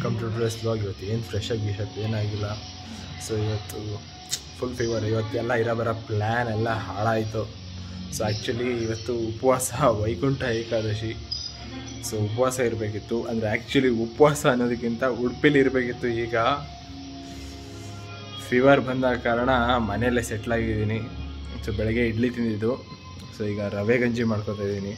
welcome to dress blog ಇವತ್ತು ಏನು fresh ಆಗಿ ಗಿಶಪ್ ಏನಾಗಿಲ್ಲ ಸೊ ಇವತ್ತು ಫುಲ್ ಫೀವರ್ ಇವತ್ತೆಲ್ಲ ಇರೋ ಬರೋ ಪ್ಲ್ಯಾನ್ ಎಲ್ಲ ಹಾಳಾಯಿತು ಸೊ ಆ್ಯಕ್ಚುಲಿ ಇವತ್ತು ಉಪವಾಸ ವೈಕುಂಠ ಏಕಾದಶಿ ಸೊ ಉಪವಾಸ ಇರಬೇಕಿತ್ತು ಅಂದರೆ ಆ್ಯಕ್ಚುಲಿ ಉಪವಾಸ ಅನ್ನೋದಕ್ಕಿಂತ ಉಡುಪಿಲಿ ಇರಬೇಕಿತ್ತು ಈಗ ಫೀವರ್ ಬಂದ ಕಾರಣ ಮನೆಯಲ್ಲೇ ಸೆಟ್ಲಾಗಿದ್ದೀನಿ ಸೊ ಬೆಳಗ್ಗೆ ಇಡ್ಲಿ ತಿಂದಿದ್ದು ಸೊ ಈಗ ರವೆ ಗಂಜಿ ಮಾಡ್ಕೊತಾ ಇದ್ದೀನಿ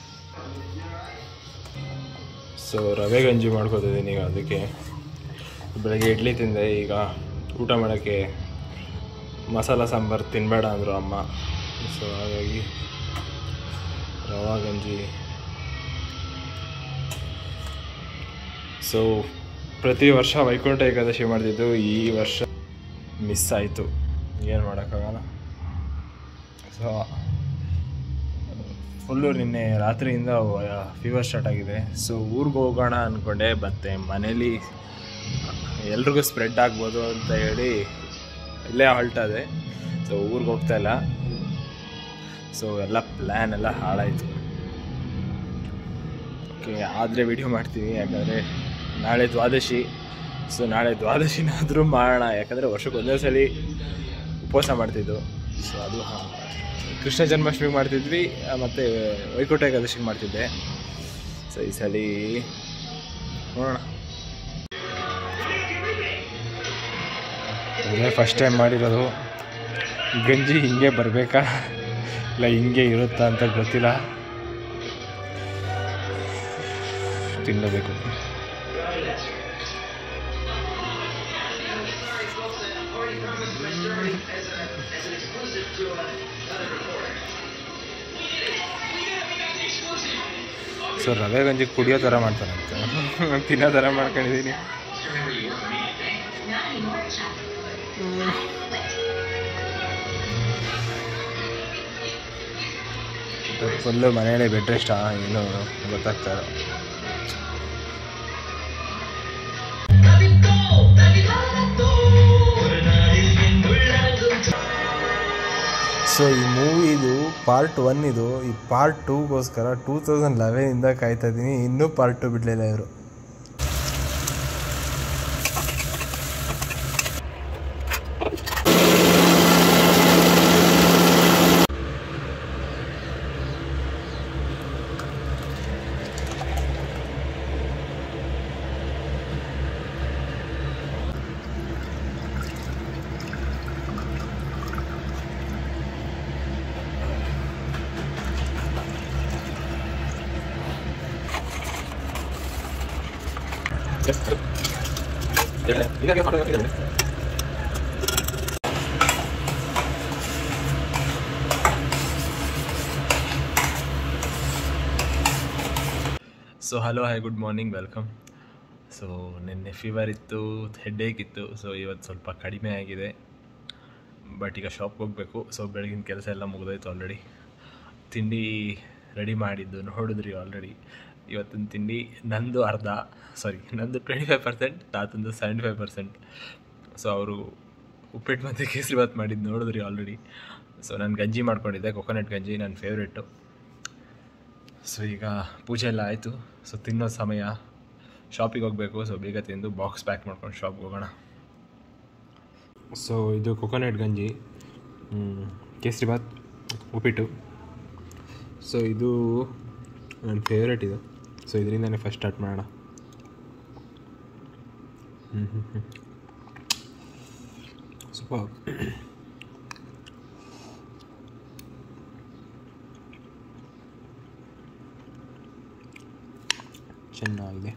ಸೊ ರವೆ ಗಂಜಿ ಮಾಡ್ಕೊತಾ ಇದ್ದೀನಿ ಈಗ ಅದಕ್ಕೆ ಬೆಳಗ್ಗೆ ಇಡ್ಲಿ ತಿಂದೆ ಈಗ ಊಟ ಮಾಡೋಕ್ಕೆ ಮಸಾಲ ಸಾಂಬಾರು ತಿನ್ನಬೇಡ ಅಂದರು ಅಮ್ಮ ಸೊ ಹಾಗಾಗಿ ರವಾ ಗಂಜಿ ಸೊ ಪ್ರತಿ ವರ್ಷ ವೈಕುಂಠ ಏಕಾದಶಿ ಮಾಡ್ತಿದ್ದು ಈ ವರ್ಷ ಮಿಸ್ ಆಯಿತು ಏನು ಮಾಡೋಕ್ಕಾಗಲ್ಲ ಸೊ ಫುಲ್ಲು ನಿನ್ನೆ ರಾತ್ರಿಯಿಂದ ಫೀವರ್ ಸ್ಟಾರ್ಟ್ ಆಗಿದೆ ಸೊ ಊರಿಗೆ ಹೋಗೋಣ ಅಂದ್ಕೊಂಡೆ ಮತ್ತೆ ಮನೇಲಿ ಎಲ್ರಿಗೂ ಸ್ಪ್ರೆಡ್ ಆಗ್ಬೋದು ಅಂತ ಹೇಳಿ ಇಲ್ಲೇ ಹಾಲ್ಟಾದೆ ಸೊ ಊರಿಗೆ ಹೋಗ್ತಾ ಇಲ್ಲ ಸೊ ಎಲ್ಲ ಪ್ಲ್ಯಾನ್ ಎಲ್ಲ ಹಾಳಾಯಿತು ಓಕೆ ಆದರೆ ವಿಡಿಯೋ ಮಾಡ್ತೀವಿ ಯಾಕಂದರೆ ನಾಳೆ ದ್ವಾದಶಿ ಸೊ ನಾಳೆ ದ್ವಾದಶಿನಾದರೂ ಮಾಡೋಣ ಯಾಕಂದರೆ ವರ್ಷಕ್ಕೆ ಒಂದೇ ಸಲ ಉಪವಾಸ ಮಾಡ್ತಿದ್ದು ಸೊ ಅದು ಹಾಂ ಕೃಷ್ಣ ಜನ್ಮಾಷ್ಟಮಿಗೆ ಮಾಡ್ತಿದ್ವಿ ಮತ್ತು ವೈಕುಂಠ ಏಕಾದಶಿಗೆ ಮಾಡ್ತಿದ್ದೆ ಸೊ ಈ ಸಲ ನೋಡೋಣ ಇದೇ ಫಸ್ಟ್ ಟೈಮ್ ಮಾಡಿರೋದು ಗಂಜಿ ಹಿಂಗೆ ಬರಬೇಕಾ ಇಲ್ಲ ಹಿಂಗೆ ಇರುತ್ತಾ ಅಂತ ಗೊತ್ತಿಲ್ಲ ತಿನ್ನಬೇಕು ಸೊ ರವೆ ಗಂಜಿ ಕುಡಿಯೋ ಥರ ಮಾಡ್ತಾರಂತೆ ತಿನ್ನೋ ಥರ ಮಾಡ್ಕೊಂಡಿದ್ದೀನಿ ಫುಲ್ಲು ಮನೆಯಲ್ಲೇ ಬೆಡ್ ರೆಸ್ಟ್ ಏನು ಗೊತ್ತಾಗ್ತಾ ಇಲ್ಲ ಸೊ ಈ ಮೂವಿದು ಪಾರ್ಟ್ ಒನ್ ಇದು ಈ ಪಾರ್ಟ್ ಟೂಗೋಸ್ಕರ ಟೂ ತೌಸಂಡ್ ಲೆವೆನಿಂದ ಕಾಯ್ತಾ ಇದ್ದೀನಿ ಇನ್ನೂ ಪಾರ್ಟ್ ಟು ಬಿಡಲಿಲ್ಲ ಇವರು so hello hi good morning welcome so ನಿನ್ನೆ ಫೀವರ್ ಇತ್ತು ಹೆಡ್ಡೇಕ್ ಇತ್ತು ಸೊ ಇವತ್ತು ಸ್ವಲ್ಪ ಕಡಿಮೆ ಆಗಿದೆ ಬಟ್ ಈಗ ಶಾಪ್ಗೆ ಹೋಗಬೇಕು ಸೊ ಬೆಳಗಿನ ಕೆಲಸ ಎಲ್ಲ ಮುಗಿದೋಯ್ತು ಆಲ್ರೆಡಿ ತಿಂಡಿ ರೆಡಿ ಮಾಡಿದ್ದು ನೋಡಿದ್ರಿ ಆಲ್ರೆಡಿ ಇವತ್ತಿನ ತಿಂಡಿ ನಂದು ಅರ್ಧ ಸಾರಿ ನಂದು ಟ್ವೆಂಟಿ ಫೈವ್ ಪರ್ಸೆಂಟ್ ತಾತಂದು ಸೆವೆಂಟಿ ಫೈವ್ ಪರ್ಸೆಂಟ್ ಸೊ ಅವರು ಉಪ್ಪಿಟ್ಟು ಮತ್ತು ಕೇಸರಿ ಬಾತ್ ಮಾಡಿದ್ದು ನೋಡಿದ್ರಿ ಆಲ್ರೆಡಿ ಸೊ ನಾನು ಗಂಜಿ ಮಾಡ್ಕೊಂಡಿದ್ದೆ ಕೊಕೊನಟ್ ಗಂಜಿ ನನ್ನ ಫೇವ್ರೆಟ್ಟು ಸೊ ಈಗ ಪೂಜೆ ಎಲ್ಲ ಆಯಿತು ಸೊ ತಿನ್ನೋ ಸಮಯ ಶಾಪಿಗೆ ಹೋಗಬೇಕು ಸೊ ಬೇಗ ತಿಂದು ಬಾಕ್ಸ್ ಪ್ಯಾಕ್ ಮಾಡ್ಕೊಂಡು ಶಾಪ್ಗೆ ಹೋಗೋಣ ಸೊ ಇದು ಕೊಕೊನಟ್ ಗಂಜಿ ಕೇಸರಿ ಬಾತ್ ಉಪ್ಪಿಟ್ಟು ಸೊ ಇದು ನನ್ನ ಫೇವ್ರೇಟ್ ಇದು ಸೊ ಇದರಿಂದನೇ ಫಸ್ಟ್ ಸ್ಟಾರ್ಟ್ ಮಾಡೋಣ ಹ್ಞೂ ಹ್ಞೂ ಹ್ಞೂ ಸೂಪರ್ ಚೆನ್ನಾಗಿದೆ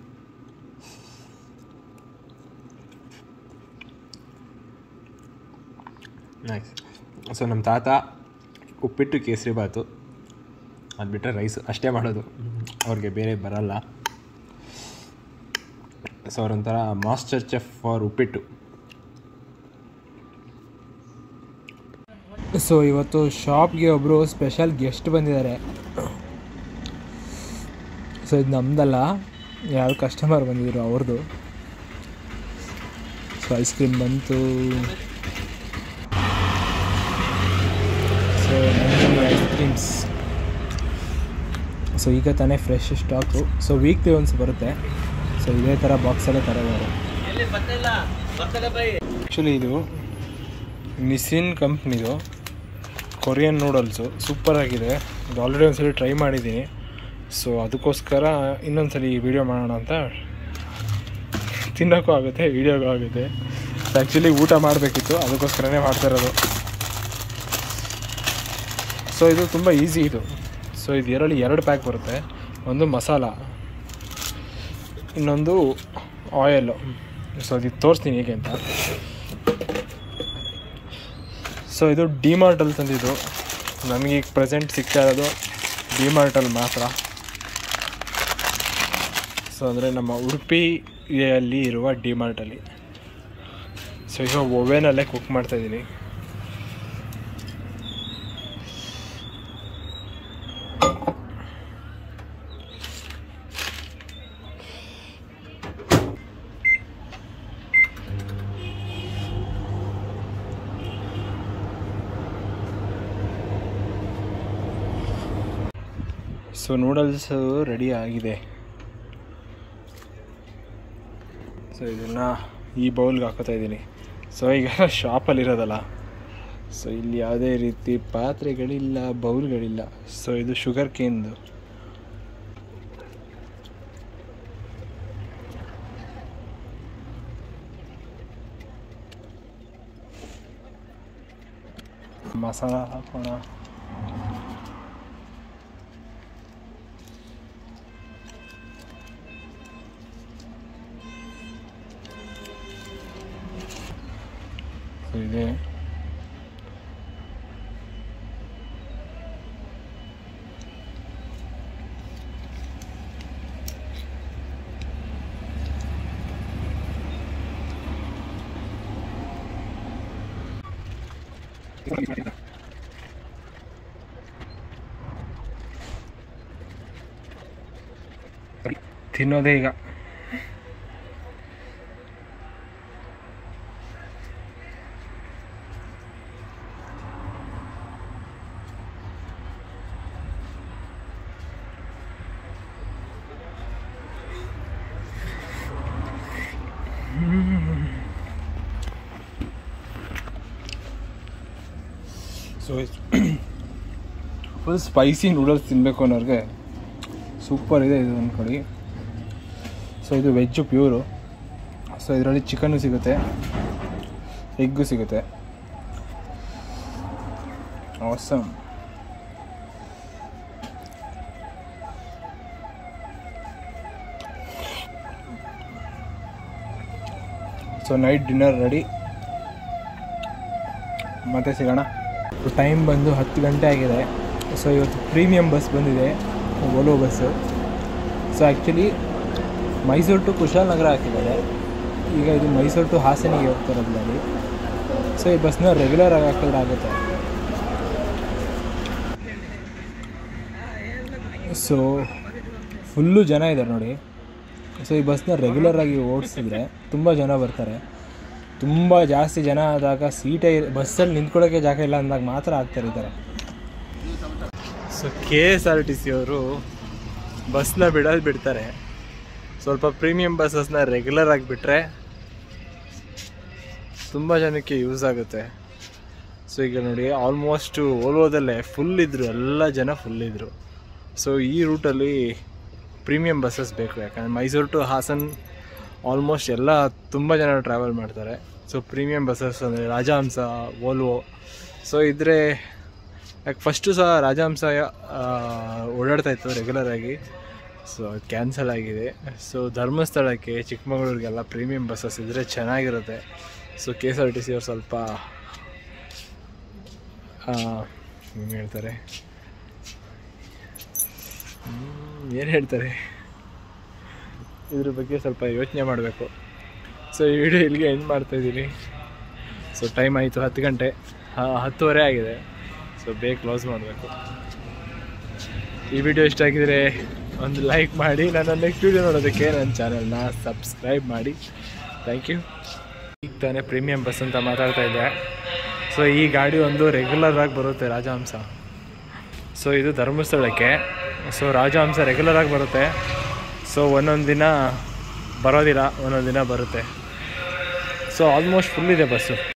ನೈಸ್ ಸೊ ನಮ್ಮ ತಾತ ಉಪ್ಪಿಟ್ಟು ಕೇಸರಿ ಬಾತು ಅದು ಬಿಟ್ಟರೆ ರೈಸ್ ಅಷ್ಟೇ ಮಾಡೋದು ಅವ್ರಿಗೆ ಬೇರೆ ಬರಲ್ಲ ಸೊ ಅವರೊಂಥರ master chef for uppittu so ಇವತ್ತು ಶಾಪ್ಗೆ ಒಬ್ಬರು ಸ್ಪೆಷಲ್ ಗೆಸ್ಟ್ ಬಂದಿದ್ದಾರೆ ಸೊ ಇದು ನಮ್ದಲ್ಲ ಯಾರು ಕಸ್ಟಮರ್ ಬಂದಿದ್ರು ಅವ್ರದ್ದು ಸೊ ಐಸ್ ಕ್ರೀಮ್ ಬಂತು ಸೊ ಐಸ್ ಕ್ರೀಮ್ಸ್ ಸೊ ಈಗ ತಾನೇ fresh stock so weekly once ಬರುತ್ತೆ ಸೊ ಇದೇ ಥರ ಬಾಕ್ಸಲ್ಲೇ ತರೋದು ಆ್ಯಕ್ಚುಲಿ ಇದು ನಿಸಿನ್ ಕಂಪ್ನಿದು ಕೊರಿಯನ್ ನೂಡಲ್ಸು ಸೂಪರಾಗಿದೆ ಇದು ಆಲ್ರೆಡಿ ಒಂದ್ಸಲಿ ಟ್ರೈ ಮಾಡಿದ್ದೀನಿ ಸೊ ಅದಕ್ಕೋಸ್ಕರ ಇನ್ನೊಂದ್ಸಲಿ ವೀಡಿಯೋ ಮಾಡೋಣ ಅಂತ ತಿನ್ನೋಕ್ಕೂ ಆಗುತ್ತೆ ವೀಡಿಯೋಗೂ ಆಗುತ್ತೆ ಆ್ಯಕ್ಚುಲಿ ಊಟ ಮಾಡಬೇಕಿತ್ತು ಅದಕ್ಕೋಸ್ಕರನೇ ಮಾಡ್ತಾ ಇರೋದು ಸೊ ಇದು ತುಂಬ ಈಸಿ ಇದು ಸೊ ಇದು ಇದರಲ್ಲಿ ಎರಡು ಪ್ಯಾಕ್ ಬರುತ್ತೆ ಒಂದು ಮಸಾಲ ಇನ್ನೊಂದು ಆಯಲ್ಲು ಸೊ ಅದು ತೋರಿಸ್ತೀನಿ ಹೇಗೆ ಅಂತ ಸೊ ಇದು ಡಿಮಾರ್ಟಲ್ಲಿ ತಂದಿದ್ದು ನಮಗೆ ಈಗ ಪ್ರೆಸೆಂಟ್ ಸಿಗ್ತಾ ಇರೋದು ಡಿಮಾರ್ಟಲ್ಲಿ ಮಾತ್ರ ಸೊ ಅಂದರೆ ನಮ್ಮ ಉಡುಪಿಯಲ್ಲಿ ಇರುವ ಡಿಮಾರ್ಟಲ್ಲಿ ಸೊ ಈಗ ಓವೆನಲ್ಲೇ ಕುಕ್ ಮಾಡ್ತಾಯಿದ್ದೀನಿ ಸೊ ನೂಡಲ್ಸು ರೆಡಿ ಆಗಿದೆ ಸೊ ಇದನ್ನು ಈ ಬೌಲ್ಗೆ ಹಾಕೋತಾ ಇದ್ದೀನಿ ಸೊ ಈಗ ಶಾಪಲ್ಲಿರೋದಲ್ಲ ಸೊ ಇಲ್ಲಿ ಯಾವುದೇ ರೀತಿ ಪಾತ್ರೆಗಳಿಲ್ಲ ಬೌಲ್ಗಳಿಲ್ಲ ಸೊ ಇದು ಶುಗರ್ ಕೇನ್ದು ಮಸಾಲ ಹಾಕೋಣ ಸೊ ಇದೆ ತಿನ್ನೋದೇ ಈಗ ಸೊ ಫುಲ್ ಸ್ಪೈಸಿ ನೂಡಲ್ಸ್ ತಿನ್ನಬೇಕು ಅನ್ನೋರಿಗೆ ಸೂಪರ್ ಇದೆ ಇದು ಅಂದ್ಕೊಳ್ಳಿ ಸೊ ಇದು ವೆಜ್ಜು ಪ್ಯೂರು ಸೊ ಇದರಲ್ಲಿ ಚಿಕನ್ನು ಸಿಗುತ್ತೆ ಎಗ್ಗು ಸಿಗುತ್ತೆ awesome so night dinner ready ಮತ್ತೆ ಸಿಗೋಣ ಟೈಮ್ ಬಂದು ಹತ್ತು ಗಂಟೆ ಆಗಿದೆ ಸೊ ಇವತ್ತು ಪ್ರೀಮಿಯಂ ಬಸ್ ಬಂದಿದೆ ಓಲೋ bus so actually Mysuru to Kushalnagar ಹಾಕಿದ್ದಾರೆ ಈಗ ಇದು ಮೈಸೂರು ಟು ಹಾಸನಿಗೆ ಹೋಗ್ತಾರೆ ಅಲ್ಲಿ ಸೊ ಈ ಬಸ್ನ ರೆಗ್ಯುಲರ್ ಆಗಿ ಹಾಕಿದ್ರೆ ಆಗುತ್ತೆ ಸೊ ಫುಲ್ಲು ಜನ ಇದ್ದಾರೆ ನೋಡಿ ಸೊ ಈ ಬಸ್ನ ರೆಗ್ಯುಲರ್ ಆಗಿ ಓಡಿಸಿದ್ರೆ ತುಂಬ ಜನ ಬರ್ತಾರೆ ತುಂಬ ಜಾಸ್ತಿ ಜನ ಆದಾಗ ಸೀಟೇ ಬಸ್ಸಲ್ಲಿ ನಿಂತ್ಕೊಳ್ಳೋಕ್ಕೆ ಜಾಗ ಇಲ್ಲ ಅಂದಾಗ ಮಾತ್ರ ಆಗ್ತಾ ಇದ್ದಾರೆ so K S R T C ಅವರು ಬಸ್ನ ಬಿಡೋದು ಬಿಡ್ತಾರೆ ಸ್ವಲ್ಪ ಪ್ರೀಮಿಯಂ ಬಸ್ಸಸ್ನ ರೆಗ್ಯುಲರ್ ಆಗಿ ಬಿಟ್ಟರೆ ತುಂಬ ಜನಕ್ಕೆ ಯೂಸ್ ಆಗುತ್ತೆ ಸೊ ಈಗ ನೋಡಿ ಆಲ್ಮೋಸ್ಟು ಓಲ್ವೋದಲ್ಲೇ ಫುಲ್ ಇದ್ದರು ಎಲ್ಲ ಜನ ಫುಲ್ ಇದ್ದರು ಸೊ ಈ ರೂಟಲ್ಲಿ ಪ್ರೀಮಿಯಂ ಬಸ್ಸಸ್ ಬೇಕು ಯಾಕಂದರೆ ಮೈಸೂರು ಟು ಹಾಸನ್ ಆಲ್ಮೋಸ್ಟ್ ಎಲ್ಲ ತುಂಬ ಜನ ಟ್ರಾವೆಲ್ ಮಾಡ್ತಾರೆ ಸೊ ಪ್ರೀಮಿಯಂ ಬಸ್ಸಸ್ ಅಂದರೆ ರಾಜಹಂಸ ಓಲ್ವೋ ಸೊ ಇದ್ರೆ ಯಾಕೆ ಫಸ್ಟು ಸಹ ರಾಜಹಂಸ ಆ, ಓಡಾಡ್ತಾ ಇತ್ತು ರೆಗ್ಯುಲರಾಗಿ ಸೊ ಕ್ಯಾನ್ಸಲ್ ಆಗಿದೆ ಸೊ ಧರ್ಮಸ್ಥಳಕ್ಕೆ ಚಿಕ್ಕಮಗಳೂರಿಗೆಲ್ಲ ಪ್ರೀಮಿಯಂ ಬಸ್ಸಸ್ ಇದ್ದರೆ ಚೆನ್ನಾಗಿರುತ್ತೆ so K S R T C ಅವ್ರು ಸ್ವಲ್ಪ ಏನು ಹೇಳ್ತಾರೆ ಏನು ಹೇಳ್ತಾರೆ ಇದ್ರ ಬಗ್ಗೆ ಸ್ವಲ್ಪ ಯೋಚನೆ ಮಾಡಬೇಕು ಸೊ ಈ ವಿಡಿಯೋ ಇಲ್ಲಿಗೆ ಎಂಡ್ ಮಾಡ್ತಾಯಿದ್ದೀನಿ ಸೊ ಟೈಮ್ ಆಯಿತು ಹತ್ತು ಗಂಟೆ ಹ- ಹತ್ತುವರೆ ಆಗಿದೆ ಸೊ ಬೇಗ ಕ್ಲೋಸ್ ಮಾಡಬೇಕು ಈ ವಿಡಿಯೋ ಇಷ್ಟ ಆಗಿದ್ರೆ ಒಂದು ಲೈಕ್ ಮಾಡಿ ನನ್ನ ನೆಕ್ಸ್ಟ್ ವಿಡಿಯೋ ನೋಡೋದಕ್ಕೆ ನನ್ನ ಚಾನಲ್ನ ಸಬ್ಸ್ಕ್ರೈಬ್ ಮಾಡಿ ಥ್ಯಾಂಕ್ ಯು ಈಗ ತಾನೇ ಪ್ರೀಮಿಯಂ ಬಸ್ ಅಂತ ಮಾತಾಡ್ತಾ ಇದ್ದೆ ಸೊ ಈ ಗಾಡಿ ಒಂದು ರೆಗ್ಯುಲರ್ ಆಗಿ ಬರುತ್ತೆ ರಾಜಹಂಸ ಸೊ ಇದು ಧರ್ಮಸ್ಥಳಕ್ಕೆ ಸೊ ರಾಜಹಂಸ ರೆಗ್ಯುಲರ್ ಆಗಿ ಬರುತ್ತೆ ಸೊ ಒಂದೊಂದು ದಿನ ಬರೋದಿಲ್ಲ ಒಂದೊಂದು ದಿನ ಬರುತ್ತೆ ಸೊ ಆಲ್ಮೋಸ್ಟ್ ಫುಲ್ ಇದೆ ಬಸ್ಸು